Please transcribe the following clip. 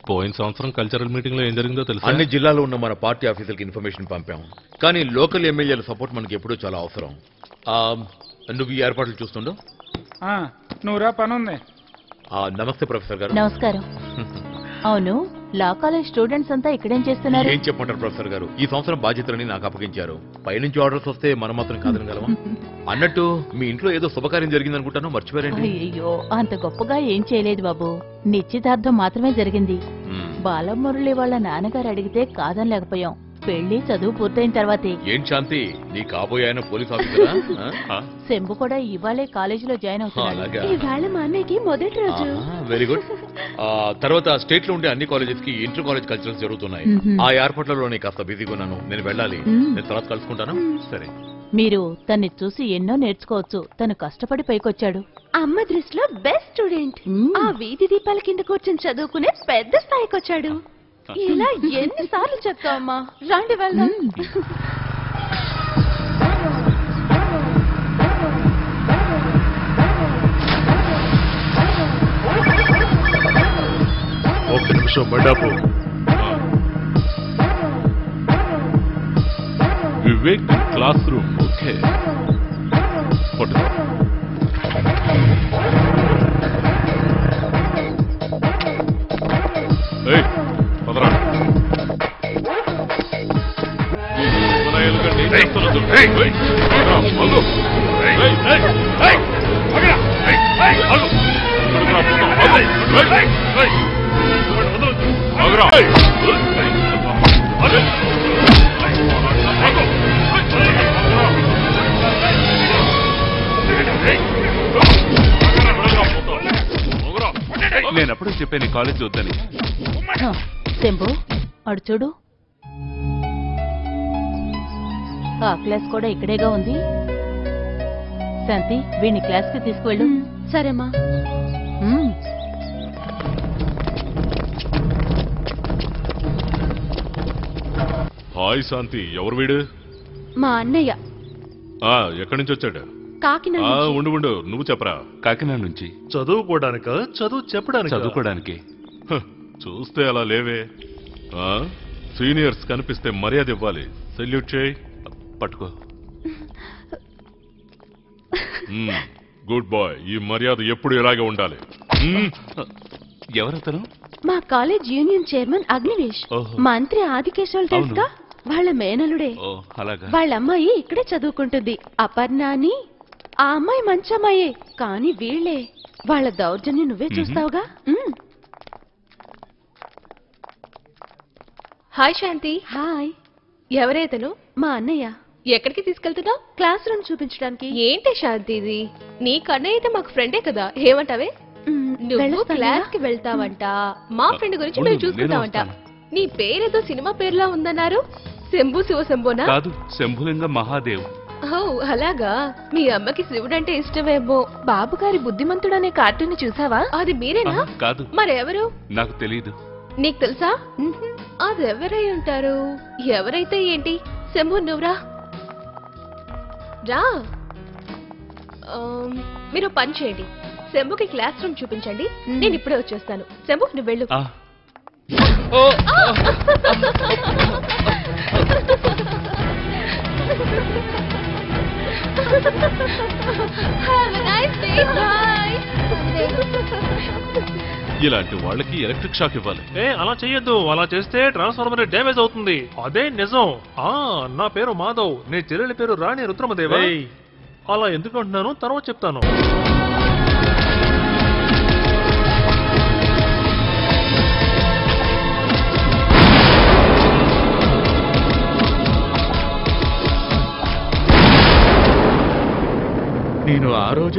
పోయిన సంవత్సరం cultural meeting లో ఏం జరిగిందో తెలుసా అన్ని జిల్లాలో ఉన్న మన పార్టీ ఆఫీసులకు ఇన్ఫర్మేషన్ పంపాం కానీ లోకల్ ఎమ్మెల్యేల సపోర్ట్ మనకి ఎప్పుడూ చాలా అవసరం ఆ, నువ్వు ఈ ఏర్పాట్లు చూస్తుండో ఆ, నువ్వురా పని ఉంది ఆ, నమస్తే ప్రొఫెసర్ గారు నమస్కారం అవును లా కాలేజ్ స్టూడెంట్స్ అంతా ఇక్కడేం చేస్తున్నారు ఏం చెప్పమంటారు ప్రొఫెసర్ గారు ఈ సంవత్సరం బాధ్యతలని నాకు అప్పగించారు పైనుంచి ఆర్డర్స్ వస్తే మనం మాత్రం కాదనగలమా అన్నట్టు మీ ఇంట్లో ఏదో శుభకార్యం జరిగింది అనుకుంటాను మర్చిపోయారండి అయ్యో అంత గొప్పగా ఏం చేయలేదు బాబు నిశ్చితార్థం మాత్రమే జరిగింది మ్మ్. బాలమురళి వాళ్ళ నాన్నగారు అడిగితే కాదనలేకపోయాం పెళ్లి చదువు పూర్తయిన తర్వాతే ఏం శాంతి నీ కాబోయే ఆయన పోలీస్ ఆఫీసరా ఆ? శంభు కూడా ఇవాళే కాలేజీలో జాయిన్ అవుతున్నాడు అలాగా ఇవాళ మా అన్నయ్యకి మొదటి రోజు వెరీ గుడ్ తర్వాత స్టేట్ లో ఉండే అన్ని కాలేజెస్ కి ఇంటర్ కాలేజ్ కల్చరల్స్ జరుగుతున్నాయి మ్మ్. ఆ ఏర్పాట్లలోనే కాస్త బిజీగా ఉన్నాను నేను వెళ్ళాలి మ్మ్. నేను తర్వాత కలుసుకుంటాను సరే మీరు తన్ని చూసి ఎన్నో నేర్చుకోవచ్చు తను కష్టపడి పైకొచ్చాడు అమ్మ దృష్టిలో బెస్ట్ స్టూడెంట్ మ్మ్. ఆ వీధి దీపాల కింద కూర్చొని చదువుకునే పెద్ద స్థాయికి వచ్చాడు ఇలా ఎన్నిసార్లు చెప్తావమ్మా రండి వెళ్దాం ఒక నిమిషం బండాపు వివేక్ క్లాస్ రూమ్ ఓకే పట్టుకో ఏయ్, పదరా. ఉదయాలు గండి, చేస్తున్నది. ఏయ్, ఏయ్, పదరా, ఆగు. ఏయ్, ఏయ్, ఏయ్, ఆగురా. ఏయ్, ఏయ్, ఆగు. పట్టుకురా, పట్టుకో, ఆగు. ఏయ్, ఏయ్, ఏయ్. ఆగురా. ఏయ్, ఏయ్, ఆగు. ఆగు. నేను అప్పుడే చెప్పాను ఈ కాలేజ్ వద్దని హ, శంభు అడు చూడు ఆ క్లాస్ కూడా ఇక్కడేగా ఉంది శాంతి వీడిని క్లాస్ కి తీసుకువెళ్ళు మ్మ్. సరేమ్మా మ్మ్. హాయ్ శాంతి ఎవరు వీడు మా అన్నయ్య ఆ ఎక్కడి నుంచి వచ్చాడు కాకినాడ ఆ నుంచి. ఉండు ఉండు నువ్వు చెప్పరా కాకినాడ నుంచి చదువుకోవడానిక చదువు చెప్పడానికి చదువుకోవడానికి హ, చూస్తే అలా లేవే ఆ సీనియర్స్ కనిపిస్తే మర్యాద ఇవ్వాలి సెల్యూట్ చేయి పట్టుకో మ్మ్, గుడ్ బాయ్ ఈ మర్యాద ఎప్పుడు ఇలాగే ఉండాలి మ్మ్. ఎవరతను మా కాలేజ్ యూనియన్ చైర్మన్ అగ్నివేష్ ఓహో. మంత్రి ఆదికేశవులు తెలుసుగా వాళ్ళ మేనలుడే ఓ అలాగా వాళ్ళ అమ్మాయి ఇక్కడే చదువుకుంటుంది అపర్ణ అని ఆ అమ్మాయి మంచి అమ్మాయే కానీ వీళ్ళే వాళ్ళ దౌర్జన్యం నువ్వే చూస్తావుగా మ్మ్. హాయ్ శాంతి హాయ్ ఎవరైతను మా అన్నయ్య ఎక్కడికి తీసుకెళ్తున్నావు క్లాస్ రూమ్ చూపించడానికి ఏంటి శాంతి ఇది నీ కన్నయ్య అయితే మాకు ఫ్రెండే కదా ఏమంటావే మ్మ్, నువ్వు వెళ్ళొస్తానా? క్లాస్ కి వెళ్తావంట మా ఫ్రెండ్ గురించి ఉండు, మేము చూసుకుంటామంట నేను నీ పేరేదో సినిమా పేరులా ఉందన్నారు శంభు శివ శంభోనా కాదు శంభులింగ మహాదేవ్ ఓ అలాగా మీ అమ్మకి శివుడు అంటే ఇష్టమేమో బాబు గారి బుద్ధిమంతుడనే కార్టూన్ చూసావా అది మీరేనా ఆహా, కాదు మరెవరు నాకు తెలియదు నీకు తెలుసా అది ఎవరై ఉంటారు ఎవరైతే ఏంటి శంభు నువ్వురా రా ఆమ్, మీరు పని చేయండి శంభుకి క్లాస్ రూమ్ చూపించండి నేను ఇప్పుడే వచ్చేస్తాను శంభు నువ్వు వెళ్ళు ఆ, Have a nice day. Bye. ఇలాంటి వాళ్ళకి ఎలక్ట్రిక్ షాక్ ఇవ్వాలి ఏ అలా చెయ్యొద్దు అలా చేస్తే ట్రాన్స్ఫార్మర్ డ్యామేజ్ అవుతుంది అదే నిజం ఆ నా పేరు మాధవ్ నీ చెల్లెలి పేరు రాణి రుద్రమదేవ అలా ఎందుకు అంటున్నాను తర్వాత చెప్తాను నేను ఆ రోజు